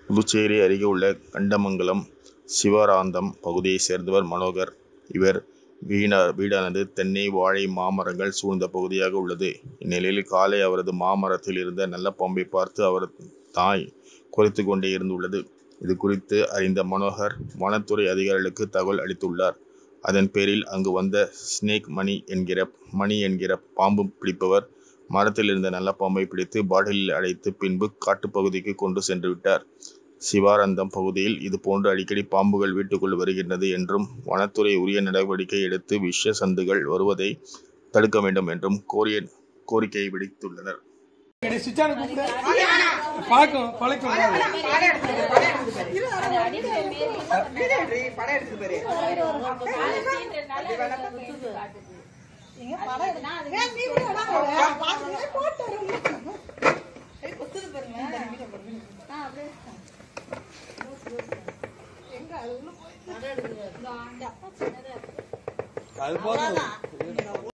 புதுச்சேரி அருகே உள்ள கண்டமங்கலம் சிவாராந்தம் பகுதியைச் சேர்ந்தவர் மனோகர். இவர் வீடானது தென்னை, வாழை, மாமரங்கள் சூழ்ந்த பகுதியாக உள்ளது. இந்நிலையில் காலை அவரது மாமரத்தில் இருந்த நல்லபாம்பை பார்த்து அவரது தாய் குரைத்துக் கொண்டே இருந்துள்ளது. இதுகுறித்து அறிந்த மனோகர் வனத்துறை அதிகாரிகளுக்கு தகவல் அளித்துள்ளார். அதன் பேரில் அங்கு வந்த ஸ்னேக் மணி என்கிற மணி என்கிற பாம்பு பிடிப்பவர் மரத்தில் இருந்த நல்லபாம்பை பிடித்து பாட்டிலில் அடைத்து பின்பு காட்டுப்பகுதிக்கு கொண்டு சென்றுவிட்டார். சிவாராந்தம் பகுதியில் இதுபோன்று அடிக்கடி பாம்புகள் வீட்டுக்குள் வருகின்றது என்றும் வனத்துறை உரிய நடவடிக்கை எடுத்து விஷ ஜந்துகள் வருவதை தடுக்க வேண்டும் என்றும் கோரிக்கை விடுத்துள்ளனர். பழக்கம் பழக்கம் அது போதும்